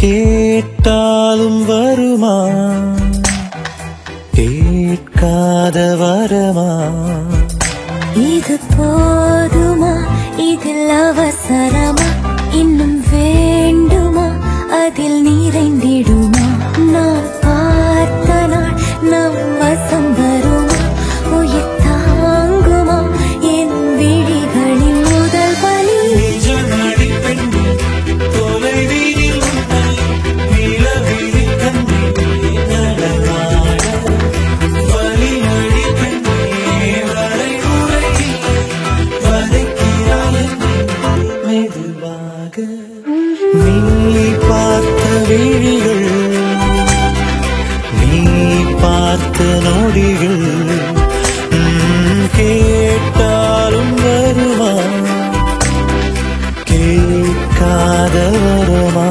கேட்டாலும் வருமா கேட்காத வரமா இது போதுமா இதில் அவசரமா இன்னும் வேண்டுமா அதில் நிறைந்திடுமா நான் பார்த்த நாள் நம் வசம் வருமா உயிர் தாங்குமா என் விழிகளின் முதல் பலி நிஜமடி பெண்ணே, தொலைவீதில் உன்னை நிலவிழி கண்ணிலே நடமாட. வலியடி பெண்ணே, வரைமுறையில் வதைக்கிறாய் என்னை மெதுவாக. நீ பார்த்த விழிகள் நீ பார்த்த நொடிகள் ம், கேட்டாலும் வருமா கேட்காத வருமா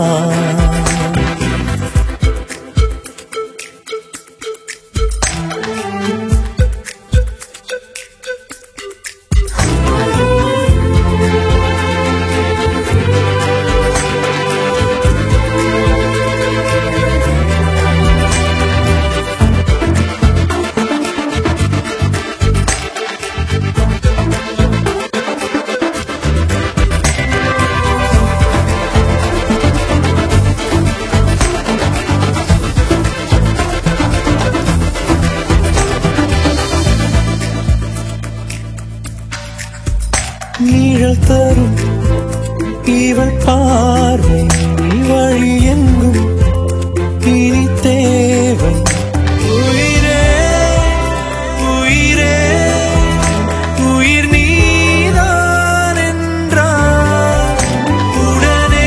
நீழல் தரும் இவள் பார்வை வழி எங்கும் இனி தேவை உயிரே உயிரே உயிர் நீதான் என்றால் உடனே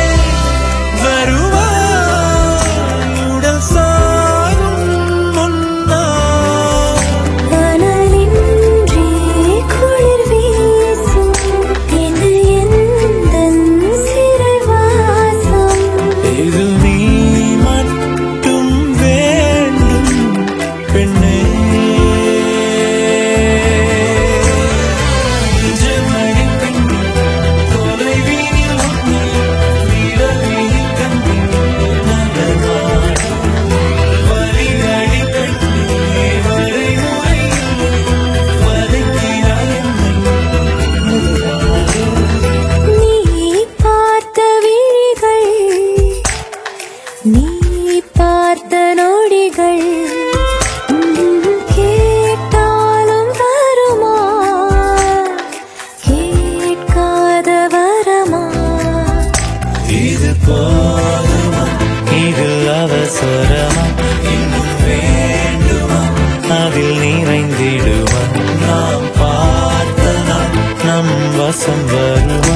வருவாய் உடல் சாகும் முன்னால் அனலின்றி குளிர் வீசும் இது எந்தன் சிறைவாசம் இது நீ மட்டும் வேண்டும் பெண்ணே நிஜமடி பெண்ணே, தொலைவீதில் உன்னை நிலவிழி கண்ணிலே நடமாட. வலியடி பெண்ணே, வரைமுறையில் வதைக்கிறாய் என்னை மெதுவாக. நீ பார்த்த விழிகள் நீ பார்த்த நொடிகள் உம், கேட்டாலும் வருமா கேட்காத வரமா இது போதுமா இதில் அவசரமா இன்னும் வேண்டுமா அதில் நிறைந்திடுமா நாம் பார்த்த நாள் நம் வசம் வருமா